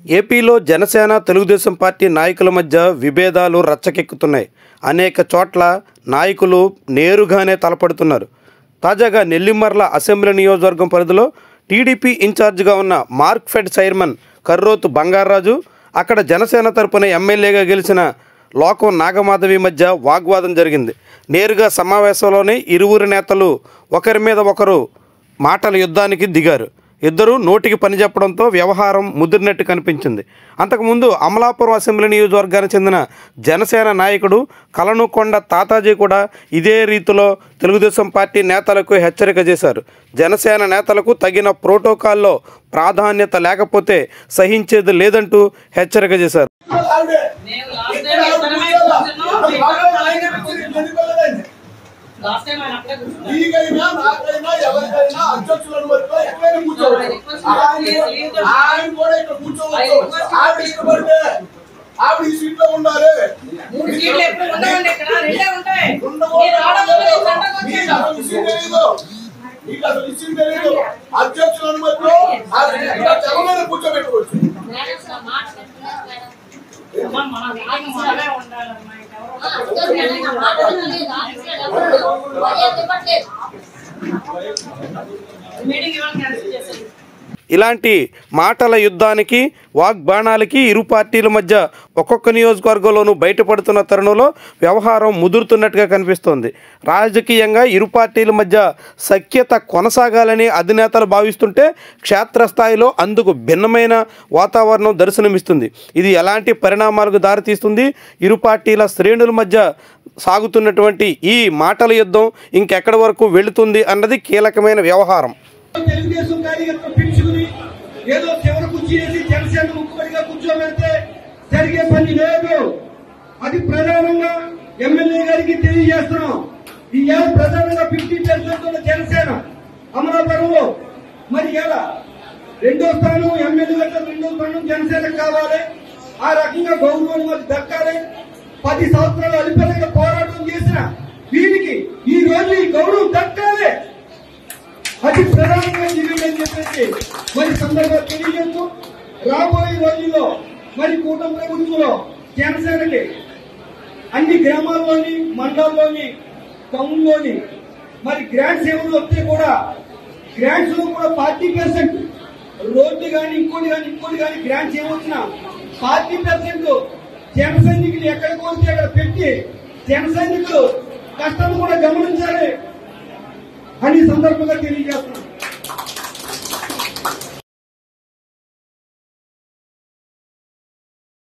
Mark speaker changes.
Speaker 1: ఏపీలో జనసేన తెలుగుదేశం పార్టీ నాయకుల మధ్య విభేదాలు రచ్చకెక్కుతున్నాయి అనేక చోట్ల నాయకులు నేరుగానే తలపడుతున్నారు తాజాగా నెల్లిమర్ల అసెంబ్లీ నియోజకవర్గం పరిధిలో టీడీపీ ఇన్ఛార్జిగా ఉన్న Markfed chairman Karrothu Bangaraju అక్కడ జనసేన తరపున ఎమ్మెల్యేగా గెలిచిన లోకం నాగమాధవి మధ్య వాగ్వాదం జరిగింది నేరుగా సమావేశంలోనే ఇరువురు నేతలు ఒకరి మీద ఒకరు మాటల యుద్ధానికి దిగారు ఇద్దరు నోటికి పని చెప్పడంతో వ్యవహారం ముదిరినట్టు కనిపించింది అంతకుముందు అమలాపురం అసెంబ్లీ నియోజకవర్గానికి చెందిన జనసేన నాయకుడు కలనుకొండ తాతాజీ కూడా ఇదే రీతిలో తెలుగుదేశం పార్టీ నేతలకు హెచ్చరిక చేశారు జనసేన నేతలకు తగిన ప్రోటోకాల్లో ప్రాధాన్యత లేకపోతే సహించేది లేదంటూ హెచ్చరిక చేశారు
Speaker 2: ఆవిడే.
Speaker 3: నేను లాస్ట్
Speaker 2: ఇక్కడ
Speaker 3: టైం
Speaker 2: ఆవిడ
Speaker 3: ఇద్దరమే
Speaker 2: కూర్చోవాలా?
Speaker 3: కూర్చున్నాం,
Speaker 2: మరి
Speaker 3: మిగతా
Speaker 2: బాగా
Speaker 3: అలాగే
Speaker 2: కూర్చొని
Speaker 3: కూర్చున్నాం.
Speaker 2: ఎందుకు వెళ్ళదండి?
Speaker 3: లాస్ట్ టైం ఆయన అక్కడే కూర్చున్నారు.
Speaker 2: నీకైనా నాకైనా ఎవరికైనా అధ్యక్షులు అనుమతితో ఎక్కడైనా కూర్చోవచ్చు ఆయన కూడా- ఆయన కూడా ఇక్కడ కూర్చోవచ్చు ఆవిడ ఇష్టపడితే ఆవిడ ఈ సీట్ లో ఉండాలి
Speaker 3: మూడు సీట్లు ఎప్పుడు ఉండవండి ఇక్కడ, రెండే ఉంటాయి.
Speaker 2: ఉండకూడదు.
Speaker 3: మీరు రావడం వల్ల ఈ గంటకు
Speaker 2: మీకు
Speaker 3: వచ్చేసాం.
Speaker 2: అసలు విషయం తెలీదు మీకు అసలు విషయం తెలీదు అధ్యక్షుల అనుమతితో ఆవిడ ఇక్కడ జగన్ కూర్చోబెట్టుకోవచ్చు
Speaker 3: అమ్మా, మన మీటింగ్ మనమే ఉండాలమ్మా, ఇంకెవరు మీటింగ్ ఇవాళ క్యాన్సిల్ చేసేయండి.
Speaker 1: ఇలాంటి మాటల యుద్ధానికి వాగ్బాణాలకి ఇరు పార్టీల మధ్య ఒక్కొక్క నియోజకవర్గంలోనూ బయటపడుతున్న తరుణంలో వ్యవహారం ముదురుతున్నట్టుగా కనిపిస్తోంది రాజకీయంగా ఇరు పార్టీల మధ్య సఖ్యత కొనసాగాలని అధినేతలు భావిస్తుంటే క్షేత్రస్థాయిలో అందుకు భిన్నమైన వాతావరణం దర్శనమిస్తుంది ఇది ఎలాంటి పరిణామాలకు దారితీస్తుంది ఇరు పార్టీల శ్రేణుల మధ్య సాగుతున్నటువంటి ఈ మాటల యుద్ధం ఇంకెక్కడి వరకు వెళుతుంది అన్నది కీలకమైన వ్యవహారం
Speaker 4: తెలుగుదేశం కార్యకర్తలు పిలుచుకుని ఏదో చివరి కూర్చేసి జనసేన ముక్కుబడిగా కూర్చోబెడితే జరిగే పని లేదు అది ప్రధానంగా ఎమ్మెల్యే గారికి తెలియజేస్తున్నాం ఈ ఏడు ప్రధానంగా ఫిఫ్టీ పర్సెంట్ ఉన్న జనసేన అమలాపురంలో మరి ఎలా రెండో స్థానం ఎమ్మెల్యే గారితో రెండో స్థానం జనసేనకు కావాలి ఆ రకంగా గౌరవం మాకు దక్కాలి పది సంవత్సరాలు అలిపరంగా పోరాటం చేసిన వీరికి ఈ రోజు ఈ గౌరవం దక్కాలి అది ప్రధానంగా జరిగిందని చెప్పేసి మరి సందర్భంగా తెలియజేస్తూ రాబోయే రోజుల్లో మరి కూటమి ప్రభుత్వంలో జనసేనకి అన్ని గ్రామాల్లోని మండలాల్లోని టౌన్లోని మరి గ్రాంట్స్ ఏమైనా వస్తే కూడా గ్రాంట్స్ లో కూడా ఫార్టీ పర్సెంట్ రోడ్డు కానీ ఇంకోటి కానీ ఇంకోటి కానీ గ్రాంట్స్ ఏమొచ్చినా ఫార్టీ పర్సెంట్ జన సైనికులు ఎక్కడ కోరితే అక్కడ పెట్టి జన సైనికులు కష్టాన్ని కూడా గమనించాలి అని ఈ సందర్భంగా తెలియజేస్తున్నాం